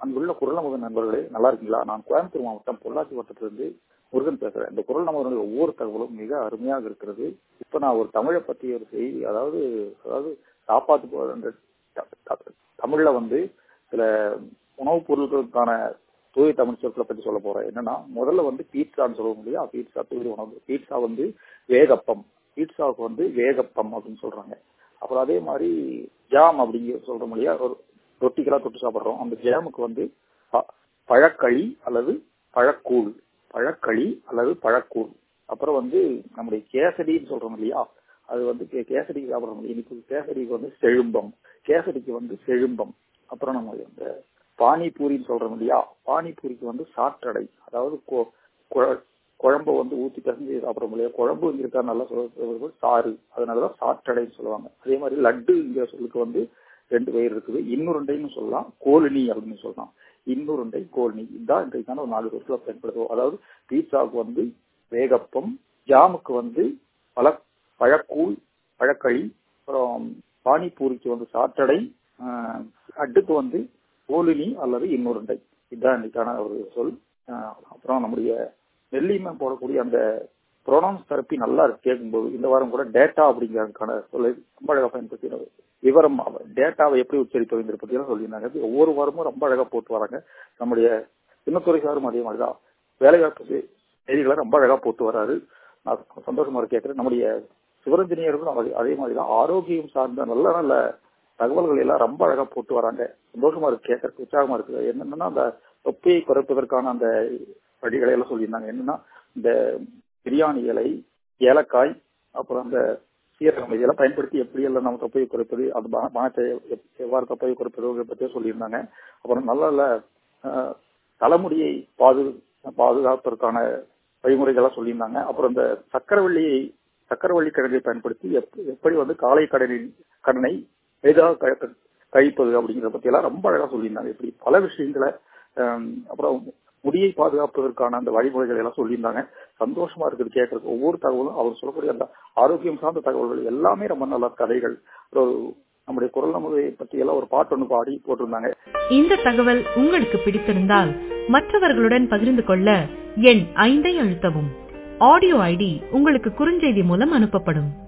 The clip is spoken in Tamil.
அங்குள்ள குரல் நமது நண்பர்களே நல்லா இருக்கீங்களா நான் கோயம்புத்தூர் மாவட்டம் பொள்ளாச்சி வட்டத்திலிருந்து முருகன் பேசுறேன் இந்த குரல் நமதனுடைய ஒவ்வொரு தகவலும் மிக அருமையாக இருக்கிறது இப்ப நான் ஒரு தமிழை பத்தி ஒரு செய்தி அதாவது அதாவது சாப்பாட்டு போ- அந்த த- த- தமிழ்ல வந்து சில உணவுப் பொருட்களுக்கான தூய தமிழ் சொற்களை பத்தி சொல்ல போறேன் என்னன்னா முதல்ல வந்து பீட்சான்னு சொல்லுவோம் இல்லையா பீட்சா தூய உணவு பீட்சா வந்து வேகப்பம் பீட்சாவுக்கு வந்து வேகப்பம் அப்படின்னு சொல்றாங்க அப்புறம் அதே மாதிரி ஜாம் அப்படிங்கிற சொல்றோம் இல்லையா ஒரு ரொட்டிக்கெல்லாம் தொட்டு சாப்பிடுறோம் அந்த ஜாமுக்கு வந்து ப- பழக்களி அல்லது பழக்கூழ் பழக்களி அல்லது பழக்கூழ் அப்புறம் வந்து நம்முடைய கேசடின்னு சொல்றோம் இல்லையா அது வந்து கே- கேசரி சாப்பிடுறோம் இல்லையா இனிப்பு கேசரிக்கு வந்து செழும்பம் கேசரிக்கு வந்து செழும்பம் அப்புறம் நம்ம இந்த பானிபூரின்னு சொல்றோம் இல்லையா பானிபூரிக்கு வந்து சாற்றடை அதாவது கொ- குழ- குழம்ப வந்து ஊத்தி பிசைஞ்சு சாப்பிட முடியாது குழம்பு இருக்கா நல்லா சொல்ல சாறு அதனாலதான் சாற்றடைன்னு சொல்லுவாங்க அதே மாதிரி லட்டுங்கிற சொல்லுக்கு வந்து ரெண்டு பேர் இருக்குது இன்னுருண்டைன்னு சொல்லலாம் கோலினி அப்படின்னு சொல்லலாம் இன்னுருண்டை கோலினி இதுதான் இன்றைக்கான ஒரு நாலு சொற்களை பயன்படுத்துவோம் அதாவது பீட்சாவுக்கு வந்து வேகப்பம் ஜாமுக்கு வந்து பழ பழக்கூழ் பழக்களி அப்புறம் பானிபூரிக்கு வந்து சாற்றடை ஆஹ், அடுக்கு வந்து கோலினி அல்லது இன்னுருண்டை இதுதான் இன்னைக்கான ஒரு சொல் ஆஹ், அப்புறம் நம்முடைய நெல்லிமை போடக்கூடிய அந்த ப்ரொனவுன்ஸ் தெரப்பி நல்லா இருக்கு கேட்கும்போது இந்த வாரம் கூட டேட்டா அப்படிங்கிறதுக்கான சொல்ல ரொம்ப அழகா பயன்படுத்தி விவரம் டேட்டாவை எப்படி உச்சரிப்பதுங்கிற பத்தி எல்லாம் சொல்லியிருந்தாங்க இது ஒவ்வொரு வாரமும் ரொம்ப அழகா போட்டு வராங்க நம்முடைய சின்னத்துறை சாரும் அதே மாதிரிதான் வேலைவாய்ப்பு செ- செய்திகளை ரொம்ப அழகா போட்டு வராரு நான் சந்தோஷமா இருக்கு கேட்கிறேன் நம்முடைய சிவரஞ்சனியர்களும் அதே- அதே மாதிரிதான் ஆரோக்கியம் சார்ந்த நல்ல நல்ல தகவல்கள் எல்லாம் ரொம்ப அழகா போட்டு வராங்க சந்தோஷமா இருக்கு கேட்கறதுக்கு உற்சாகமா இருக்கு என்னன்னா அந்த தொப்பையை குறைப்பதற்கான அந்த வழிகளை எல்லாம் சொல்லியிருந்தாங்க என்னன்னா இந்த பிரியாணி இலை ஏலக்காய் அப்புறம் அந்த சீரகம் இதெல்லாம் பயன்படுத்தி எப்படி எல்லாம் நம்ம தொப்பையை குறைப்பது அது பண- பணத்தை எப்- எவ்வாறு தொப்பையை குறைப்பது பற்றியும் சொல்லியிருந்தாங்க அப்புறம் நல்ல நல்ல ஆஹ், தலைமுடியை பாது பாதுகாப்பதற்கான வழிமுறைகள்லாம் சொல்லியிருந்தாங்க அப்புறம் இந்த சக்கரவள்ளியை சக்கரவள்ளி கிழங்கை பயன்படுத்தி எப்- எப்படி வந்து காலை கடனின் கடனை எளிதாக க- கழிப்பது அப்படிங்கிறத பத்தி எல்லாம் ரொம்ப அழகா சொல்லியிருந்தாங்க இப்படி பல விஷயங்களை ஆம், அப்புறம் முடியை பாதுகாப்பதற்கான அந்த வழிமுறைகள் எல்லாம் சொல்லியிருந்தாங்க சந்தோஷமா இருக்குது கேட்கறதுக்கு ஒவ்வொரு தகவலும் அவர் சொல்லக்கூடிய அந்த ஆரோக்கியம் சார்ந்த தகவல்கள் எல்லாமே ரொம்ப நல்ல கதைகள் ஒரு நம்முடைய குரல் நமுதை பத்தி எல்லாம் ஒரு பாட்டு ஒன்று பாடி போட்டிருந்தாங்க இந்த தகவல் உங்களுக்கு பிடித்திருந்தால் மற்றவர்களுடன் பகிர்ந்து கொள்ள எண் ஐந்தை அழுத்தவும் ஆடியோ ஐடி உங்களுக்கு குறுஞ்செய்தி மூலம் அனுப்பப்படும்